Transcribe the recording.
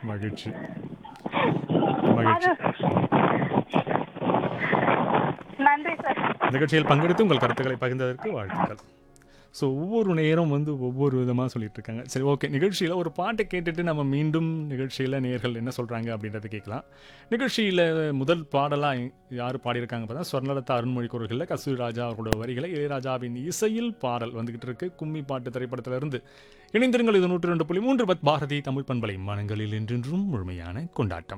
மகிழ்ச்சி அது மகிழ்ச்சி நன்றி சார் நிகழ்ச்சியில் பங்கெடுத்து உங்கள் கருத்துக்களை பகிர்ந்ததற்கு வாழ்த்துக்கள் ஸோ ஒவ்வொரு நேரம் வந்து ஒவ்வொரு விதமாக சொல்லிட்டு இருக்காங்க சரி ஓகே நிகழ்ச்சியில் ஒரு பாட்டை கேட்டுட்டு நம்ம மீண்டும் நிகழ்ச்சியில் நேர்கள் என்ன சொல்கிறாங்க அப்படின்றத கேட்கலாம் நிகழ்ச்சியில் முதல் பாடலாக யார் பாடியிருக்காங்க பார்த்தா ஸ்வர்ணலதா அருண்மொழி குரல்களில் கஸ்தூரி ராஜா அவரோட வரிகளை இளையராஜாவின் இசையில் பாடல் வந்துகிட்டு இருக்கு கும்மி பாட்டு திரைப்படத்திலிருந்து இணைந்திருங்கள் இது நூற்றி ரெண்டு புள்ளி மூன்று பத் பாரதி தமிழ் பண்பலை மனங்களில் என்றென்றும் முழுமையான கொண்டாட்டம்